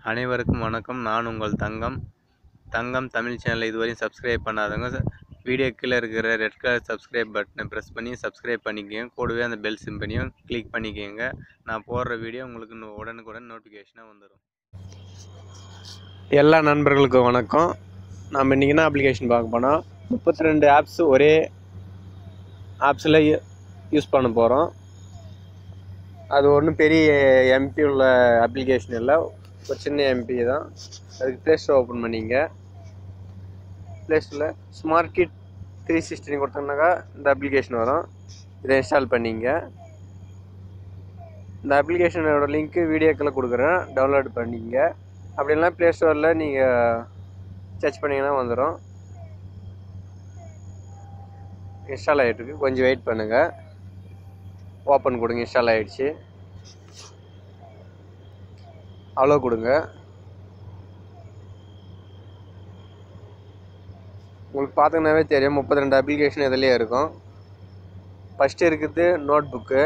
அனைவருக்கும் வணக்கம் நான் உங்கள் தங்கம் தங்கம் தமிழ் சேனலை இதுவரையும் சப்ஸ்கிரைப் பண்ணாதவங்க ச- வீடியோ கீழே இருக்கிற ரெட் கலர் சப்ஸ்கிரைப் பட்டனை ப்ரெஸ் பண்ணி சப்ஸ்கிரைப் பண்ணிக்கோங்க கூடவே அந்த பெல் சிம்பனியும் கிளிக் பண்ணிக்கோங்க நான் போடுற வீடியோ உங்களுக்கு நோ- உடனுக்குடன் நோட்டிஃபிகேஷனாக வந்துடும் எல்லா நண்பர்களுக்கும் வணக்கம் நம்ம இன்றைக்கி என்ன அப்ளிகேஷன் பார்க்க போனால் முப்பத்தி ரெண்டு ஆப்ஸ் ஒரே ஆப்ஸில் யூஸ் பண்ண போகிறோம் அது ஒன்றும் பெரிய எம்பி உள்ள அப்ளிகேஷன் இல்லை ஒரு சின்ன எம்பி தான் அதுக்கு ப்ளே ஸ்டோர் ஓப்பன் பண்ணிங்க ப்ளே ஸ்டோரில் ஸ்மார்ட் கிட் த்ரீ சிக்ஸ்டின் கொடுத்தோம்னாக்கா இந்த அப்ளிகேஷன் வரும் இதை இன்ஸ்டால் பண்ணிங்க இந்த அப்ளிகேஷனோட லிங்க்கு வீடியோக்களை கொடுக்குறேன் டவுன்லோட் பண்ணிங்க அப்படி இல்லைனா ப்ளே ஸ்டோரில் நீங்கள் சர்ச் பண்ணிங்கன்னா வந்துடும் இன்ஸ்டால் ஆகிட்டுருக்கு கொஞ்சம் வெயிட் பண்ணுங்கள் ஓப்பன் கொடுங்க இன்ஸ்டால் ஆகிடுச்சு அலோ கொடுங்க உங்களுக்கு பார்த்தீங்கன்னாவே தெரியும் முப்பத்தி ரெண்டு அப்ளிகேஷன் இதுலேயே இருக்கும் ஃபஸ்ட்டு இருக்குது notebook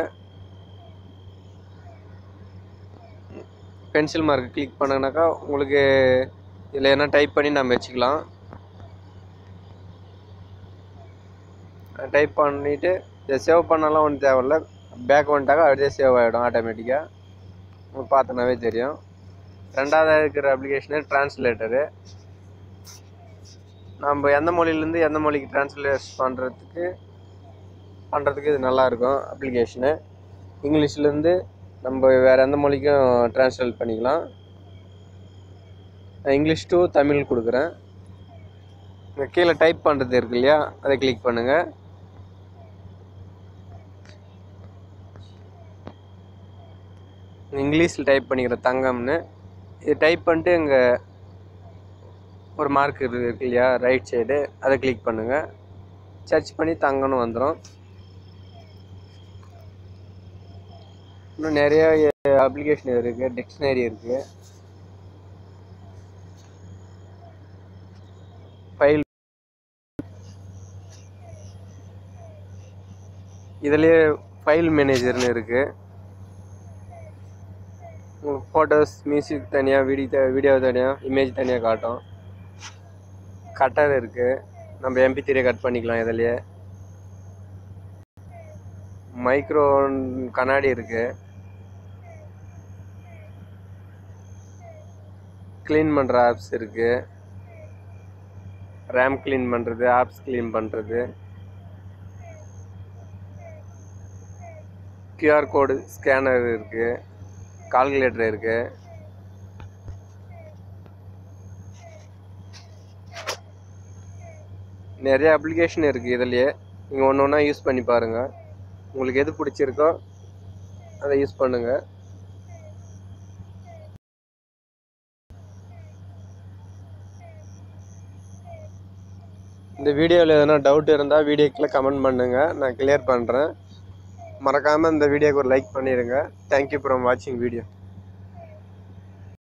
pencil mark click பண்ணனாக்கா உங்களுக்கு இதில் என்ன டைப் பண்ணி நம்ம வச்சுக்கலாம் டைப் பண்ணிவிட்டு இதை சேவ் பண்ணலாம் ஒன்றும் தேவையில்ல பேக் வந்துட்டாக்கா அப்படியே சேவ் ஆகிடும் ஆட்டோமேட்டிக்காக உங்களுக்கு பார்த்தோன்னாவே தெரியும் ரெண்டாவது இருக்கிற அப்ளிகேஷனு ட்ரான்ஸ்லேட்டரு நம்ம எந்த மொழியிலேருந்து எந்த மொழிக்கு ட்ரான்ஸ்லேட் பண்ணுறதுக்கு பண்ணுறதுக்கு இது நல்லாயிருக்கும் அப்ளிகேஷனு இங்கிலீஷ்லேருந்து நம்ம வேறு எந்த மொழிக்கும் ட்ரான்ஸ்லேட் பண்ணிக்கலாம் நான் இங்கிலீஷ் டு தமிழ் கொடுக்குறேன் இங்கே கீழே டைப் பண்ணுறது இருக்கு இல்லையா அதை கிளிக் பண்ணுங்கள் இங்கிலீஷில் டைப் பண்ணிக்கிற தங்கம்னு இது டைப் பண்ணிட்டு இங்கே ஒரு மார்க் இருக்கு இல்லையா ரைட் சைடு அதை கிளிக் பண்ணுங்கள் சர்ச் பண்ணி தங்கம்னு வந்துடும் இன்னும் நிறைய அப்ளிகேஷன் இருக்குது டிக்ஷனரி இருக்குது ஃபைல் இதுலேயே ஃபைல் மேனேஜர்னு இருக்குது உங்களுக்கு ஃபோட்டோஸ் மியூசிக் தனியாக வீடியோ வீடியோ தனியாக இமேஜ் தனியாக காட்டும் கட்டர் இருக்குது நம்ம எம்பி த்ரீ கட் பண்ணிக்கலாம் இதுலேயே மைக்ரோ கண்ணாடி இருக்குது க்ளீன் பண்ணுற ஆப்ஸ் இருக்குது ரேம் க்ளீன் பண்ணுறது ஆப்ஸ் க்ளீன் பண்ணுறது கியூஆர் கோடு ஸ்கேனர் இருக்குது கால்குலேட்டர் இருக்குது நிறைய அப்ளிகேஷன் இருக்குது இதுலையே நீங்கள் ஒன்று ஒன்றா யூஸ் பண்ணி பாருங்கள் உங்களுக்கு எது பிடிச்சிருக்கோ அதை யூஸ் பண்ணுங்கள் இந்த வீடியோவில் எதனா டவுட் இருந்தால் வீடியோக்கில் கமெண்ட் பண்ணுங்கள் நான் கிளியர் பண்ணுறேன் மறக்காமல் இந்த வீடியோக்கு ஒரு லைக் பண்ணிடுங்க தேங்க்யூ ஃப்ரம் வாட்சிங் வீடியோ